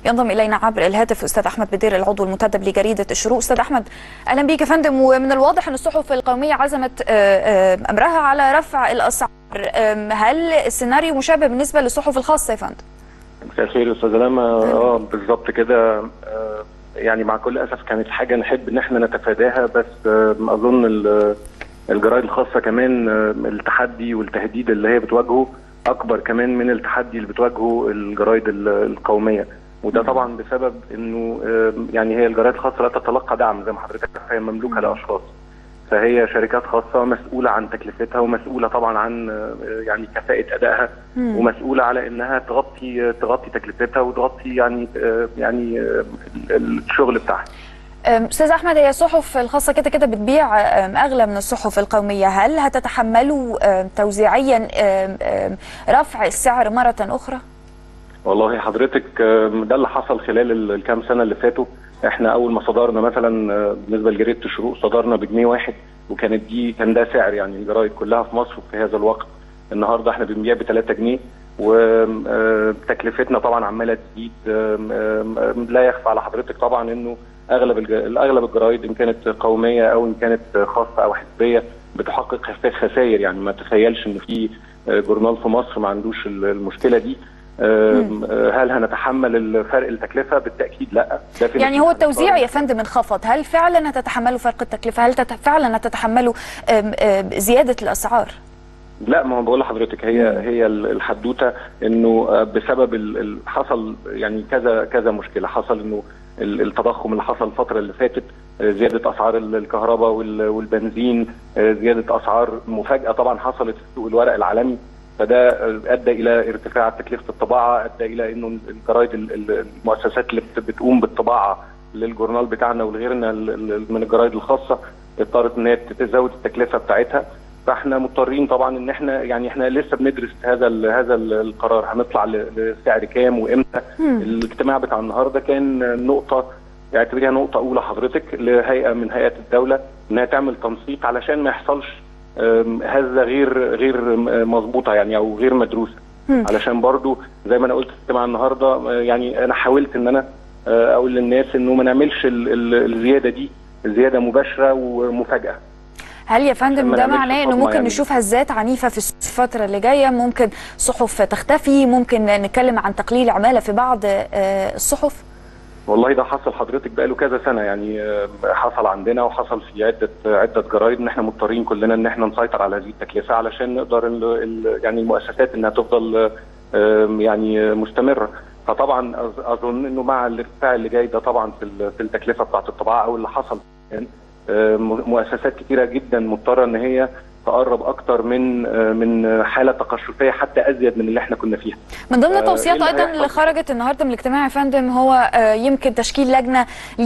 ينضم الينا عبر الهاتف استاذ احمد بدير العضو المنتدب لجريده الشروق استاذ احمد اهلا بك يا فندم ومن الواضح ان الصحف القوميه عزمت امرها على رفع الاسعار هل السيناريو مشابه بالنسبه للصحف الخاصه يا فندم؟ مساء الخير يا استاذ لما اه بالظبط كده آه يعني مع كل اسف كانت حاجه نحب ان احنا نتفاداها بس آه اظن الجرائد الخاصه كمان آه التحدي والتهديد اللي هي بتواجهه اكبر كمان من التحدي اللي بتواجهه الجرائد القوميه وده طبعا بسبب انه يعني هي الجرائد الخاصه لا تتلقى دعم زي ما حضرتك عارفه هي مملوكه لاشخاص فهي شركات خاصه مسؤوله عن تكلفتها ومسؤوله طبعا عن يعني كفاءه ادائها مم. ومسؤوله على انها تغطي تغطي تكلفتها وتغطي يعني يعني الشغل بتاعها استاذ احمد هي الصحف الخاصه كده كده بتبيع اغلى من الصحف القوميه هل هتتحملوا توزيعيا رفع السعر مره اخرى والله حضرتك ده اللي حصل خلال الكام سنه اللي فاتوا احنا اول ما صدرنا مثلا بالنسبه لجريده الشروق صدرنا بجنيه واحد وكانت دي كان ده سعر يعني الجرايد كلها في مصر في هذا الوقت النهارده احنا بنبيع ب 3 جنيه وتكلفتنا طبعا عماله تزيد لا يخفى على حضرتك طبعا انه اغلب اغلب الجرايد ان كانت قوميه او ان كانت خاصه او حزبيه بتحقق خسائر يعني ما تخيلش ان في جورنال في مصر ما عندوش المشكله دي هل هنتحمل فرق التكلفه؟ بالتاكيد لا ده يعني هو التوزيع يا فندم انخفض، هل فعلا هتتحملوا فرق التكلفه؟ هل فعلا هتتحملوا زياده الاسعار؟ لا ما هو بقول لحضرتك هي هي الحدوته انه بسبب حصل يعني كذا كذا مشكله حصل انه التضخم اللي حصل الفتره اللي فاتت زياده اسعار الكهرباء والبنزين زياده اسعار مفاجاه طبعا حصلت في سوق الورق العالمي فده ادى الى ارتفاع تكلفه الطباعه ادى الى انه الجرايد المؤسسات اللي بتقوم بالطباعه للجورنال بتاعنا ولغيرنا من الجرايد الخاصه اضطرت ان هي تزود التكلفه بتاعتها فاحنا مضطرين طبعا ان احنا يعني احنا لسه بندرس هذا هذا القرار هنطلع لسعر كام وامتى الاجتماع بتاع النهارده كان نقطه اعتبريها نقطه اولى حضرتك لهيئه من هيئات الدوله انها تعمل تنسيق علشان ما يحصلش هزه غير غير مظبوطه يعني او غير مدروسه علشان برضو زي ما انا قلت في اجتماع النهارده يعني انا حاولت ان انا اقول للناس انه ما نعملش الزياده دي زياده مباشره ومفاجاه هل يا فندم ده معناه انه ممكن يعني. نشوف هزات عنيفه في الفتره اللي جايه ممكن صحف تختفي ممكن نتكلم عن تقليل عماله في بعض الصحف والله ده حصل حضرتك بقاله كذا سنه يعني حصل عندنا وحصل في عده عده جرايد ان احنا مضطرين كلنا ان احنا نسيطر على هذه التكلفه علشان نقدر ال ال يعني المؤسسات انها تفضل يعني مستمره فطبعا اظن انه مع الارتفاع اللي جاي ده طبعا في في التكلفه بتاعت الطباعه او اللي حصل يعني مؤسسات كثيره جدا مضطره ان هي تقرب اكتر من من حاله تقشفيه حتى ازيد من اللي احنا كنا فيها. من ضمن التوصيات ايضا اللي خرجت النهارده من الاجتماع يا فندم هو يمكن تشكيل لجنه ل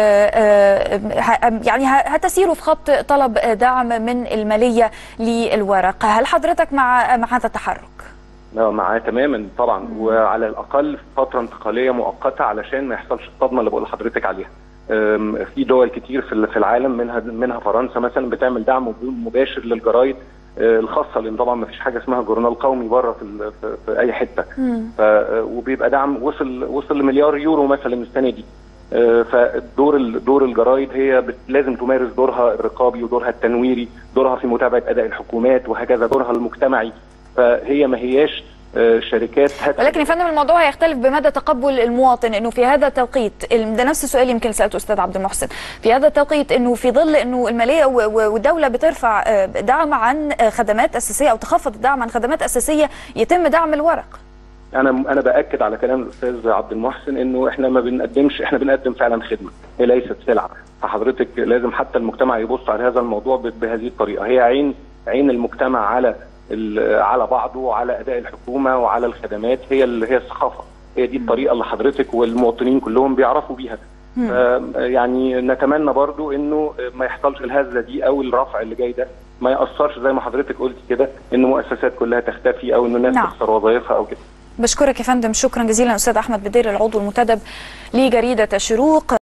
يعني هتسيروا في خط طلب دعم من الماليه للورق، هل حضرتك مع مع هذا التحرك؟ معاه تماما طبعا مم. وعلى الاقل فتره انتقاليه مؤقته علشان ما يحصلش الصدمه اللي بقول لحضرتك عليها. في دول كتير في العالم منها منها فرنسا مثلا بتعمل دعم مباشر للجرايد الخاصه لان طبعا ما فيش حاجه اسمها جورنال قومي بره في, في اي حته ف وبيبقى دعم وصل وصل لمليار يورو مثلا السنه دي فدور دور الجرايد هي لازم تمارس دورها الرقابي ودورها التنويري دورها في متابعه اداء الحكومات وهكذا دورها المجتمعي فهي ما هياش شركات ولكن يا فندم الموضوع هيختلف بمدى تقبل المواطن انه في هذا التوقيت ده نفس السؤال يمكن سالته استاذ عبد المحسن في هذا التوقيت انه في ظل انه الماليه والدوله بترفع دعم عن خدمات اساسيه او تخفض الدعم عن خدمات اساسيه يتم دعم الورق انا انا باكد على كلام الاستاذ عبد المحسن انه احنا ما بنقدمش احنا بنقدم فعلا خدمه هي ليست سلعه فحضرتك لازم حتى المجتمع يبص على هذا الموضوع بهذه الطريقه هي عين عين المجتمع على على بعضه وعلى اداء الحكومه وعلى الخدمات هي اللي هي الثقافه هي دي الطريقه اللي حضرتك والمواطنين كلهم بيعرفوا بيها يعني نتمنى برضو انه ما يحصلش الهزه دي او الرفع اللي جاي ده ما ياثرش زي ما حضرتك قلت كده ان مؤسسات كلها تختفي او ان الناس نعم. تخسر وظائفها او كده بشكرك يا فندم شكرا جزيلا استاذ احمد بدير العضو المنتدب لجريده الشروق